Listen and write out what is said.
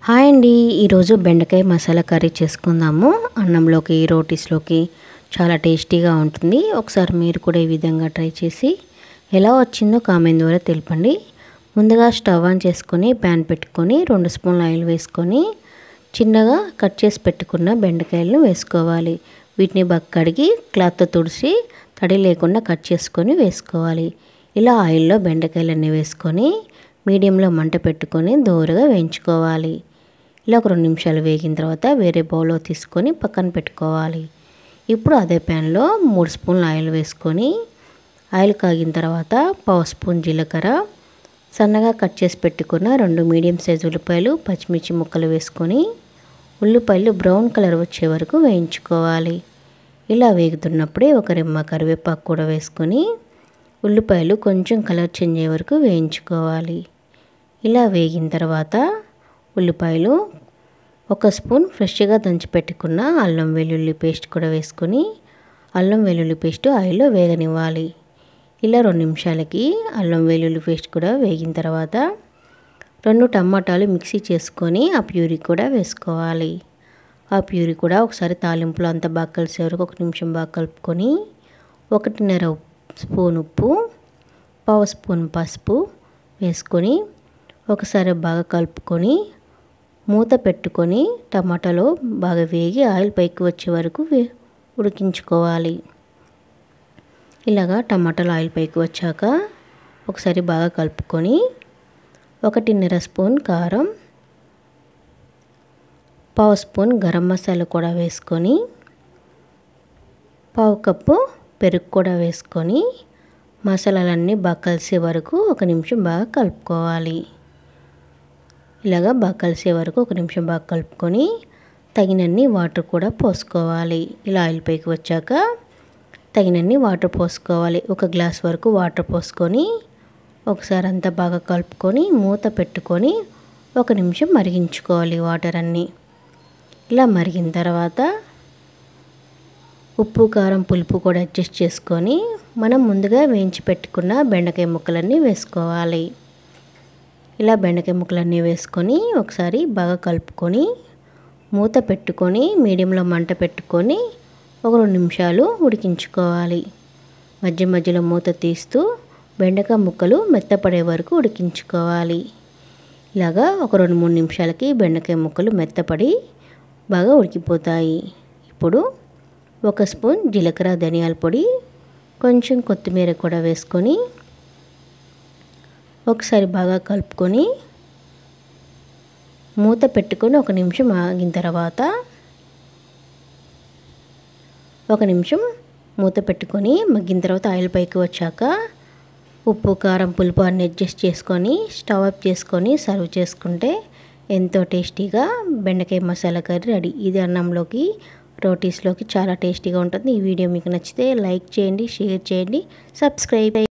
hi అండి ఈరోజు బెండకాయ మసాలా కర్రీ చేసుకుందాము అన్నంలోకి రోటీస్లోకి చాలా టేస్టీగా ఉంటుంది ఒకసారి మీరు కూడా ఈ విధంగా ట్రై చేసి ఎలా వచ్చిందో కామెంట్ ద్వారా తెలపండి ముందుగా స్టవ్ ఆన్ చేసుకొని ప్యాన్ పెట్టుకొని రెండు స్పూన్ల ఆయిల్ వేసుకొని చిన్నగా కట్ చేసి పెట్టుకున్న బెండకాయలను వేసుకోవాలి వీటిని బాగా కడిగి క్లాత్తో తుడిచి తడి లేకుండా కట్ చేసుకొని వేసుకోవాలి ఇలా ఆయిల్లో బెండకాయలన్నీ వేసుకొని మీడియంలో మంట పెట్టుకొని దోరగా వేయించుకోవాలి ఇలా ఒక రెండు నిమిషాలు వేగిన తర్వాత వేరే బౌల్లో తీసుకొని పక్కన పెట్టుకోవాలి ఇప్పుడు అదే ప్యాన్లో మూడు స్పూన్ల ఆయిల్ వేసుకొని ఆయిల్ కాగిన తర్వాత పావు స్పూన్ జీలకర్ర సన్నగా కట్ చేసి పెట్టుకున్న రెండు మీడియం సైజు ఉల్లిపాయలు పచ్చిమిర్చి ముక్కలు వేసుకొని ఉల్లిపాయలు బ్రౌన్ కలర్ వచ్చే వరకు వేయించుకోవాలి ఇలా వేగుతున్నప్పుడే ఒక రెమ్మ కరివేపాకు కూడా వేసుకొని ఉల్లిపాయలు కొంచెం కలర్ చేంజ్ అయ్యే వరకు వేయించుకోవాలి ఇలా వేగిన తర్వాత ఉల్లిపాయలు ఒక స్పూన్ ఫ్రెష్గా దంచి పెట్టుకున్న అల్లం వెల్లుల్లి పేస్ట్ కూడా వేసుకొని అల్లం వెల్లుల్లి పేస్ట్ ఆయిల్లో వేగనివ్వాలి ఇలా రెండు నిమిషాలకి అల్లం వెల్లుల్లి పేస్ట్ కూడా వేగిన తర్వాత రెండు టమాటాలు మిక్సీ చేసుకొని ఆ ప్యూరీ కూడా వేసుకోవాలి ఆ ప్యూరీ కూడా ఒకసారి తాలింపులో అంతా బాగా కలిసే వరకు ఒక నిమిషం బాగా కలుపుకొని ఒకటిన్నర స్పూన్ ఉప్పు పావు స్పూన్ పసుపు వేసుకొని ఒకసారి బాగా కలుపుకొని మూత పెట్టుకొని టమాటాలో బాగా వేగి ఆయిల్ పైకి వచ్చే వరకు ఉడికించుకోవాలి ఇలాగా టమాటాలు ఆయిల్ పైకి వచ్చాక ఒకసారి బాగా కలుపుకొని ఒకటిన్నర స్పూన్ కారం పావు స్పూన్ గరం మసాలా కూడా వేసుకొని పావు కప్పు పెరుగు కూడా వేసుకొని మసాలాలన్నీ బాగా కలిసే వరకు ఒక నిమిషం బాగా కలుపుకోవాలి ఇలాగా బాగా కలిసే వరకు ఒక నిమిషం బాగా కలుపుకొని తగినన్ని వాటర్ కూడా పోసుకోవాలి ఇలా ఆయిల్ పైకి వచ్చాక తగినన్ని వాటర్ పోసుకోవాలి ఒక గ్లాస్ వరకు వాటర్ పోసుకొని ఒకసారి అంతా బాగా కలుపుకొని మూత పెట్టుకొని ఒక నిమిషం మరిగించుకోవాలి వాటర్ అన్నీ ఇలా మరిగిన తర్వాత ఉప్పు కారం పులుపు కూడా అడ్జస్ట్ చేసుకొని మనం ముందుగా వేయించి పెట్టుకున్న బెండకాయ ముక్కలన్నీ వేసుకోవాలి ఇలా బెండకాయ ముక్కలన్నీ వేసుకొని ఒకసారి బాగా కలుపుకొని మూత పెట్టుకొని మీడియంలో మంట పెట్టుకొని ఒక రెండు నిమిషాలు ఉడికించుకోవాలి మధ్య మధ్యలో మూత తీస్తూ బెండకాయ ముక్కలు మెత్తపడే వరకు ఉడికించుకోవాలి ఇలాగా ఒక రెండు మూడు నిమిషాలకి బెండకాయ ముక్కలు మెత్తపడి బాగా ఉడికిపోతాయి ఇప్పుడు ఒక స్పూన్ జీలకర్ర ధనియాల పొడి కొంచెం కొత్తిమీర కూడా వేసుకొని ఒకసారి బాగా కలుపుకొని మూత పెట్టుకొని ఒక నిమిషం ఆగిన తర్వాత ఒక నిమిషం మూత పెట్టుకొని మగ్గిన తర్వాత ఆయిల్ పైకి వచ్చాక ఉప్పు కారం పులుపు అన్ని అడ్జస్ట్ చేసుకొని స్టవ్ ఆఫ్ చేసుకొని సర్వ్ చేసుకుంటే ఎంతో టేస్టీగా బెండకాయ మసాలా కర్రీ రెడీ ఇది అన్నంలోకి రోటీస్లోకి చాలా టేస్టీగా ఉంటుంది ఈ వీడియో మీకు నచ్చితే లైక్ చేయండి షేర్ చేయండి సబ్స్క్రైబ్